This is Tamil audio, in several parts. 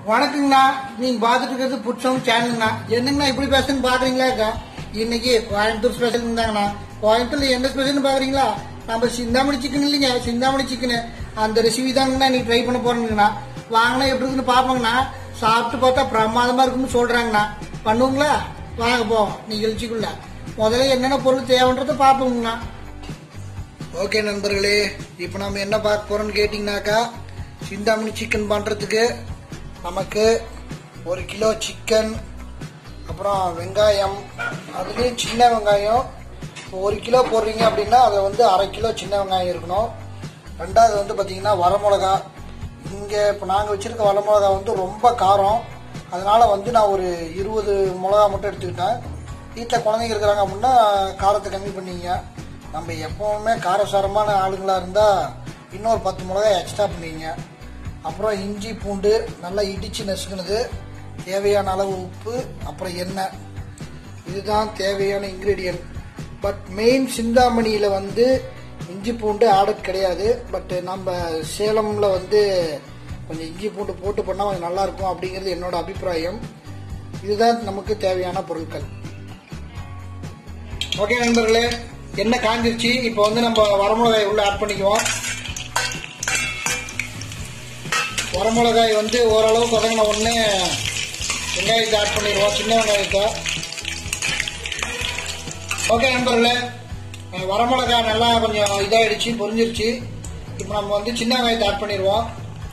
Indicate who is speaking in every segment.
Speaker 1: வணக்கங்கண்ணா நீங்க பாத்துட்டு இருக்கிறது புட்சம் சேனலுங்கண்ணா என்னங்கண்ணா இப்படி பேசுன்னு பாக்குறீங்களா இன்னைக்கு கோயம்புத்தூர் ஸ்பெஷல் இருந்தாங்கண்ணா கோயம்புத்தூர்ல என்ன ஸ்பெஷல் பாக்குறீங்களா நம்ம சிந்தாமணி சிக்கன் இல்லைங்க சிந்தாமணி சிக்கன் அந்த ரெசிபி தாங்கண்ணா நீ ட்ரை பண்ண போறீங்கண்ணா வாங்கினா எப்படி இருக்குன்னு பாப்போங்கண்ணா சாப்பிட்டு பார்த்தா பிரமாதமா இருக்குன்னு சொல்றாங்கண்ணா பண்ணுவோங்களா வாங்க போவோம் நிகழ்ச்சிக்குள்ள முதல்ல என்னென்ன பொருள் தேவைன்றதை பார்ப்போங்கண்ணா ஓகே நண்பர்களே இப்போ நம்ம என்ன பார்க்க போறோம்னு கேட்டிங்கனாக்கா சிந்தாமணி சிக்கன் பண்ணுறதுக்கு நமக்கு ஒரு கிலோ சிக்கன் அப்புறம் வெங்காயம் அதுலேயும் சின்ன வெங்காயம் இப்போ ஒரு கிலோ போடுறீங்க அப்படின்னா அதில் வந்து அரை கிலோ சின்ன வெங்காயம் இருக்கணும் ரெண்டாவது வந்து பார்த்தீங்கன்னா வரமிளகா இங்கே இப்போ நாங்கள் வச்சுருக்க வரமிளகா வந்து ரொம்ப காரம் அதனால வந்து நான் ஒரு இருபது மிளகா மட்டும் எடுத்துக்கிட்டேன் வீட்டில் குழந்தைங்க இருக்கிறாங்க அப்படின்னா காரத்தை கம்மி பண்ணிங்க நம்ம எப்பவுமே காரசாரமான ஆளுங்களாக இருந்தால் இன்னொரு பத்து மிளகாய் எக்ஸ்ட்ரா பண்ணிங்க அப்புறம் இஞ்சி பூண்டு நல்லா இடித்து நசுக்குனது தேவையான அளவு உப்பு அப்புறம் எண்ணெய் இதுதான் தேவையான இன்க்ரீடியன்ட் பட் மெயின் சிந்தாமணியில் வந்து இஞ்சி பூண்டு ஆடட் கிடையாது பட் நம்ம சேலமில் வந்து கொஞ்சம் இஞ்சி பூண்டு போட்டு பண்ணால் கொஞ்சம் நல்லா இருக்கும் அப்படிங்கிறது என்னோட அபிப்பிராயம் இதுதான் நமக்கு தேவையான பொருட்கள் ஓகே நண்பர்களே எண்ணெய் காஞ்சிருச்சு இப்போ வந்து நம்ம வரமிளகாய் உள்ள ஆட் பண்ணிக்குவோம் வரமிளகாய் வந்து ஓரளவுக்கு வதங்கின உடனே வெங்காயத்தை ஆட் பண்ணிடுவோம் சின்ன வெங்காயத்தை ஓகே நண்பர்களே அஹ் வரமிளகாய் நல்லா கொஞ்சம் இதாயிடுச்சு பொரிஞ்சிருச்சு இப்போ நம்ம வந்து சின்ன வெங்காயத்தை ஆட் பண்ணிடுவோம்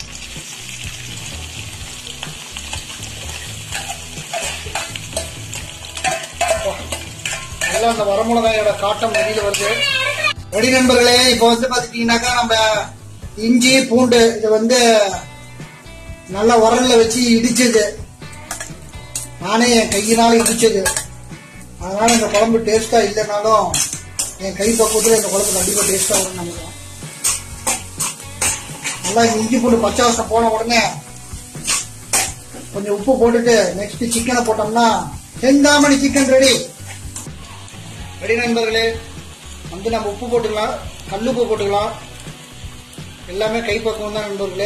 Speaker 1: நல்லா அந்த வரமிளகாயோட காட்டம் வெளியில வருது ரெடி நண்பர்களே இப்போ வந்து பாத்துட்டீங்கன்னாக்கா நம்ம இஞ்சி பூண்டு இது வந்து நல்லா உரல்ல வச்சு இடிச்சது நானே என் கையினால இடிச்சது அதனால இந்த குழம்பு டேஸ்டா இல்லைனாலும் என் கை பக்குவத்தில் இந்த குழம்பு கண்டிப்பா டேஸ்டா வரும்னு நினைக்கிறேன் நல்லா இந்த இஞ்சி பூண்டு பச்சை வாசம் போன உடனே கொஞ்சம் உப்பு போட்டுட்டு நெக்ஸ்ட் சிக்கனை போட்டோம்னா செந்தாமணி சிக்கன் ரெடி ரெடி நண்பர்களே வந்து நம்ம உப்பு போட்டுக்கலாம் கல்லுப்பு போட்டுக்கலாம் எல்லாமே கைப்பக்குவம் தான் நண்பர்களே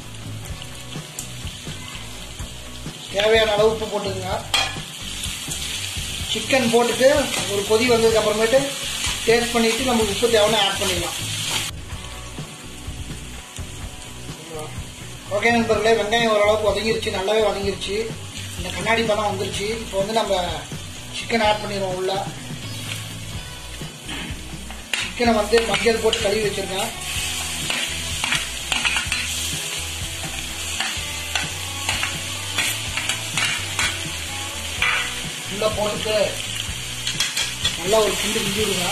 Speaker 1: தேவையான அளவு உப்பு போட்டுக்கங்க சிக்கன் போட்டுட்டு ஒரு கொதி வந்ததுக்கு அப்புறமேட்டு டேஸ்ட் பண்ணிட்டு நம்ம உப்பு தேவையான ஆட் பண்ணிடலாம் ஓகே நண்பர்களே வெங்காயம் ஓரளவுக்கு வதங்கிருச்சு நல்லாவே வதங்கிருச்சு இந்த கண்ணாடி பழம் வந்துருச்சு இப்போ வந்து நம்ம சிக்கன் ஆட் பண்ணிடுவோம் உள்ள சிக்கனை வந்து மஞ்சள் போட்டு கழுவி வச்சிருக்கேன் உள்ள போட்டுட்டு நல்லா ஒரு கிண்டு கிண்டி விடுங்க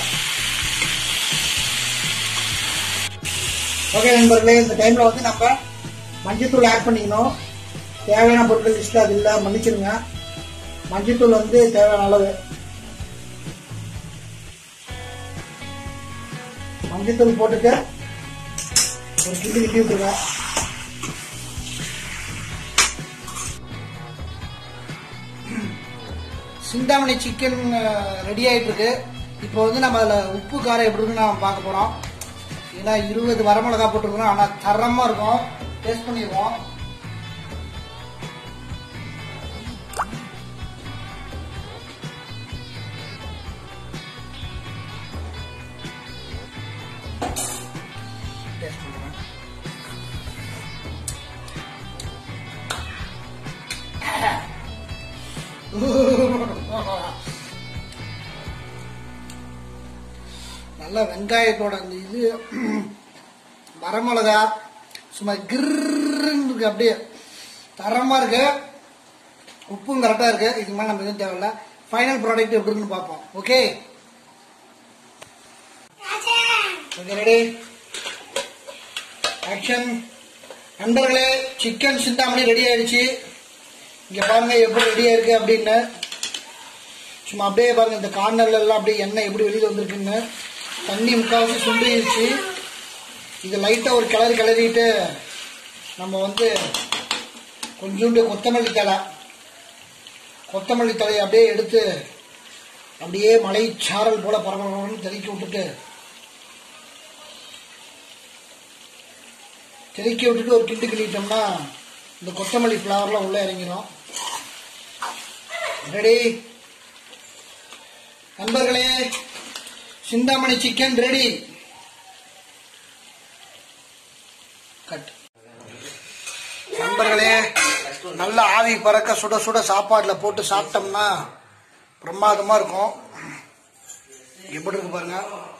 Speaker 1: ஓகே நண்பர்களே இந்த டைம்ல வந்து நம்ம மஞ்சத்தூள் ஆட் பண்ணிக்கணும் தேவையான பொருட்கள் லிஸ்ட் அது இல்லை மன்னிச்சிருங்க மஞ்சத்தூள் வந்து தேவையான அளவு மஞ்சத்தூள் போட்டுட்டு ஒரு கிண்டி கிண்டி விட்டுருங்க சிந்தாமணி சிக்கன் ரெடி ஆயிட்டு இருக்கு இப்போ வந்து நம்ம அதில் உப்பு காரம் எப்படி இருக்குன்னு நம்ம பார்க்க போறோம் ஏன்னா இருபது வரமிளகா போட்டிருக்கோம் ஆனால் தரமா இருக்கும் டேஸ்ட் பண்ணிடுவோம் டேஸ்ட் பண்ணுறேன் நல்ல வெங்காயத்தோட அந்த இது வரமிளகா சும்மா கிர்ன்னு இருக்கு அப்படியே தரமா இருக்கு உப்பும் கரெக்டா இருக்கு இதுக்கு மேலே நம்ம எதுவும் தேவையில்ல ஃபைனல் ப்ராடக்ட் எப்படி இருக்குன்னு பார்ப்போம் ஓகே ஓகே ரெடி ஆக்ஷன் நண்பர்களே சிக்கன் சிந்தாமணி ரெடி ஆயிடுச்சு இங்க பாருங்க எப்படி ரெடியா இருக்கு அப்படின்னு சும்மா அப்படியே பாருங்க இந்த கார்னர்ல எல்லாம் அப்படியே எண்ணெய் எப்படி வெளியில வந்திருக்குன்னு தண்ணி முக்கால்வாசி சுண்டிருச்சு இது லைட்டா ஒரு கிளறி கிளறிட்டு நம்ம வந்து கொஞ்சோண்டு கொத்தமல்லி தழை கொத்தமல்லி தலையை அப்படியே எடுத்து அப்படியே மலை சாரல் போல பரபரன்னு தெளிக்கி விட்டுட்டு தெளிக்கி விட்டுட்டு ஒரு கிண்டு கிள்ளிட்டோம்னா இந்த கொத்தமல்லி ஃப்ளவர்லாம் உள்ளே இறங்கிடும் ரெடி நண்பர்களே சிந்தாமணி சிக்கன் ரெடி கட் நண்பர்களே நல்ல ஆவி பறக்க சுட சுட சாப்பாட்டில் போட்டு சாப்பிட்டோம்னா பிரமாதமாக இருக்கும் எப்படி இருக்கு பாருங்க